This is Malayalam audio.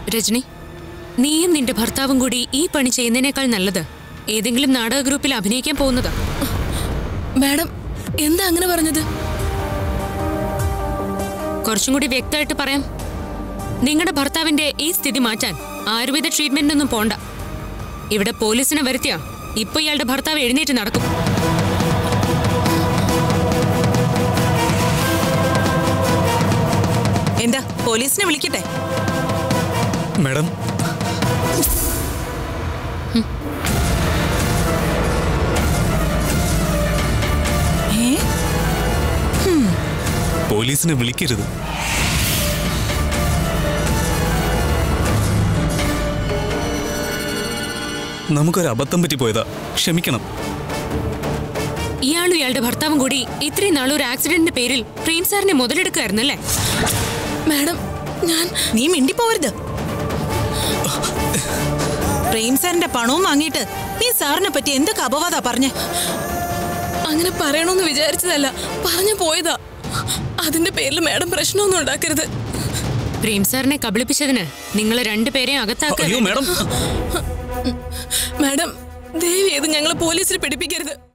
രജനി നീയും നിന്റെ ഭർത്താവും കൂടി ഈ പണി ചെയ്യുന്നതിനേക്കാൾ നല്ലത് ഏതെങ്കിലും നാടക ഗ്രൂപ്പിൽ അഭിനയിക്കാൻ പോകുന്നതാ മാഡം എന്താ അങ്ങനെ പറഞ്ഞത് കുറച്ചും കൂടി വ്യക്തമായിട്ട് പറയാം നിങ്ങളുടെ ഭർത്താവിന്റെ ഈ സ്ഥിതി മാറ്റാൻ ആയുർവേദ ട്രീറ്റ്മെന്റ് ഒന്നും പോണ്ട ഇവിടെ പോലീസിനെ വരുത്തിയാ ഇപ്പൊ ഇയാളുടെ ഭർത്താവ് എഴുന്നേറ്റ് നടക്കും എന്താ പോലീസിനെ വിളിക്കട്ടെ മാഡം ഏ പോലീസിനെ വിളിക്കരുത് നമുക്കൊരു അബദ്ധം പറ്റിപ്പോയതാ ക്ഷമിക്കണം ഇയാളും ഇയാളുടെ ഭർത്താവും കൂടി ഇത്രയും നാൾ ഒരു ആക്സിഡന്റിന്റെ പേരിൽ പ്രേം സാറിനെ മുതലെടുക്കായിരുന്നല്ലേ മാഡം ഞാൻ നീ മിണ്ടിപ്പോവരുത് പ്രേം സാറിന്റെ പണവും വാങ്ങിയിട്ട് നീ സാറിനെ പറ്റി എന്തൊക്കെ അപവാദാ പറഞ്ഞേ അങ്ങനെ പറയണമെന്ന് വിചാരിച്ചതല്ല പറഞ്ഞു പോയതാ അതിന്റെ പേരിൽ മാഡം പ്രശ്നമൊന്നും ഉണ്ടാക്കരുത് പ്രേം സാറിനെ കബളിപ്പിച്ചതിന് നിങ്ങൾ രണ്ടുപേരെയും അകത്താക്കുക അയ്യോ മാഡം മാഡം ദയവ് ചെയ്ത് ഞങ്ങളെ പോലീസിൽ പിടിപ്പിക്കരുത്